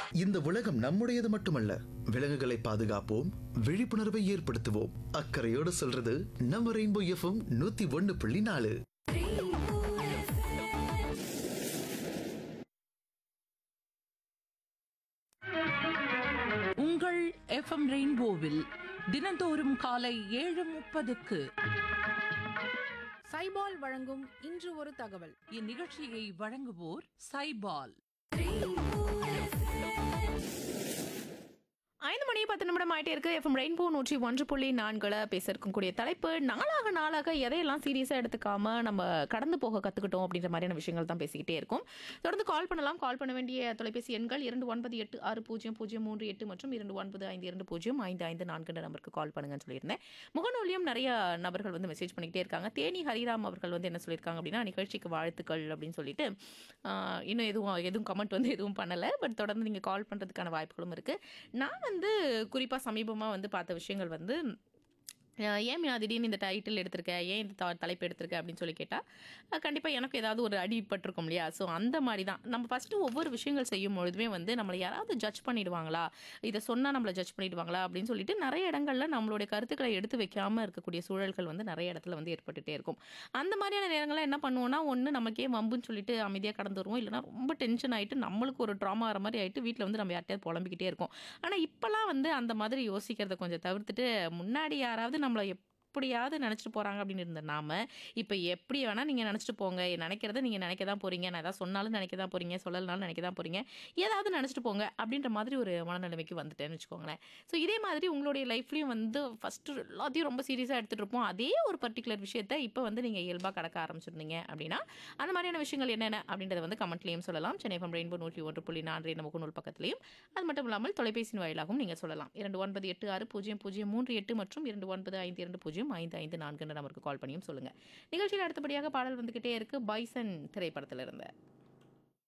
இந்த உலகம் நம்முடையது மட்டுமல்ல விலங்குகளை பாதுகாப்போம் விழிப்புணர்வை ஏற்படுத்துவோம் அக்கறையோடு சொல்றது நம்ம ரெயின்போ எஃப்எம் நூத்தி ஒன்னு புள்ளி நாலு உங்கள் எஃப்எம் ரெயின்போவில் தினந்தோறும் காலை ஏழு முப்பதுக்கு சைபால் வழங்கும் இன்று ஒரு தகவல் இந்நிகழ்ச்சியை வழங்குவோர் சைபால் ஐந்து மணி பத்து நிமிடம் ஆயிட்டே இருக்கு எஃப்எம் ரெயின்போ நூற்றி ஒன்று புள்ளி நான்குல பேச இருக்கக்கூடிய தலைப்பு நாளாக நாளாக எதையெல்லாம் சீரியஸாக எடுத்துக்காம நம்ம கடந்து போக கற்றுக்கிட்டோம் அப்படின்ற மாதிரியான விஷயங்கள் தான் பேசிக்கிட்டே இருக்கும் தொடர்ந்து கால் பண்ணலாம் கால் பண்ண வேண்டிய தொலைபேசி எண்கள் இரண்டு ஒன்பது எட்டு ஆறு பூஜ்ஜியம் பூஜ்ஜியம் மூன்று எட்டு மற்றும் இரண்டு ஒன்பது ஐந்து இரண்டு பூஜ்ஜியம் ஐந்து ஐந்து நான்கு நம்பருக்கு கால் பண்ணுங்கன்னு சொல்லியிருந்தேன் முகநூலியும் நிறைய நபர்கள் வந்து மெசேஜ் பண்ணிக்கிட்டே இருக்காங்க தேனி ஹரிராம் அவர்கள் வந்து என்ன சொல்லியிருக்காங்க அப்படின்னா நிகழ்ச்சிக்கு வாழ்த்துக்கள் அப்படின்னு சொல்லிட்டு ஆஹ், இன்னும் எதுவும் எதுவும் கமெண்ட் வந்து எதுவும் பண்ணலை பட் தொடர்ந்து நீங்கள் கால் பண்ணுறதுக்கான வாய்ப்புகளும் இருக்குது நான் வந்து குறிப்பாக சமீபமாக வந்து பார்த்த விஷயங்கள் வந்து அஹ் ஏன் மீனா திடீர்னு இந்த டைட்டில் எடுத்திருக்க ஏன் இந்த த- தலைப்பு எடுத்திருக்க அப்படின்னு சொல்லி கேட்டால் கண்டிப்பாக எனக்கு ஏதாவது ஒரு அடிபட்டிருக்கும் இல்லையா ஸோ அந்த மாதிரி தான் நம்ம ஃபஸ்ட்டு ஒவ்வொரு விஷயங்கள் செய்யும் பொழுதுமே வந்து நம்மளை யாராவது ஜட்ஜ் பண்ணிடுவாங்களா இதை சொன்னால் நம்மளை ஜட்ஜ் பண்ணிடுவாங்களா அப்படின்னு சொல்லிட்டு நிறைய இடங்கள்ல நம்மளுடைய கருத்துக்களை எடுத்து வைக்காமல் இருக்கக்கூடிய சூழல்கள் வந்து நிறைய இடத்துல வந்து ஏற்பட்டுட்டே இருக்கும் அந்த மாதிரியான நேரங்களில் என்ன பண்ணுவோம்னா ஒன்று நமக்கே வம்புன்னு சொல்லிட்டு அமைதியாக கடந்து வருவோம் இல்லைனா ரொம்ப டென்ஷன் ஆகிட்டு நம்மளுக்கு ஒரு ட்ராமா ஆகிற மாதிரி ஆகிட்டு வீட்டில் வந்து நம்ம யார்ட்டையாவது புலம்பிக்கிட்டே இருக்கோம் ஆனால் இப்போல்லாம் வந்து அந்த மாதிரி யோசிக்கிறத கொஞ்சம் தவிர்த்துட்டு முன்னாடி யாராவது நம்மளை எப்படியாவது நினச்சிட்டு போகிறாங்க அப்படின்னு இருந்த நாம இப்போ எப்படி வேணால் நீங்கள் நினச்சிட்டு போங்க நினைக்கிறத நீங்கள் நினைக்க தான் போகிறீங்க நான் எதாவது சொன்னாலும் நினைக்க தான் போகிறீங்க சொல்லலனாலும் நினைக்க தான் போகிறீங்க ஏதாவது நினச்சிட்டு போங்க அப்படின்ற மாதிரி ஒரு மனநிலைமைக்கு வந்துட்டேன்னு வச்சுக்கோங்களேன் ஸோ இதே மாதிரி உங்களுடைய லைஃப்லையும் வந்து ஃபஸ்ட்டு எல்லாத்தையும் ரொம்ப சீரியஸாக எடுத்துகிட்டு இருப்போம் அதே ஒரு பர்டிகுலர் விஷயத்தை இப்போ வந்து நீங்கள் இயல்பாக கடக்க ஆரம்பிச்சிருந்தீங்க அப்படின்னா அந்த மாதிரியான விஷயங்கள் என்னென்ன அப்படின்றத வந்து கமெண்ட்லேயும் சொல்லலாம் சென்னை FM ரெயின்போ நூற்றி ஒன்று புள்ளி நான்கு நம்ம முகநூல் பக்கத்துலையும் அது மட்டும் இல்லாமல் தொலைபேசியின் வாயிலாகவும் நீங்கள் சொல்லலாம் இரண்டு ஒன்பது எட்டு ஆறு பூஜ்ஜியம் பூஜ்ஜியம் மூன்று எட்டு மற்றும் இரண்டு ஒன்பது ஐந்து இரண்டு பூஜ்ஜியம் ஐந்து ஐந்து நான்குன்ற நம்பருக்கு கால் பண்ணியும் சொல்லுங்கள் நிகழ்ச்சியில் அடுத்தபடியாக பாடல் வந்துக்கிட்டே இருக்கு பைசன் திரைப்படத்திலிருந்து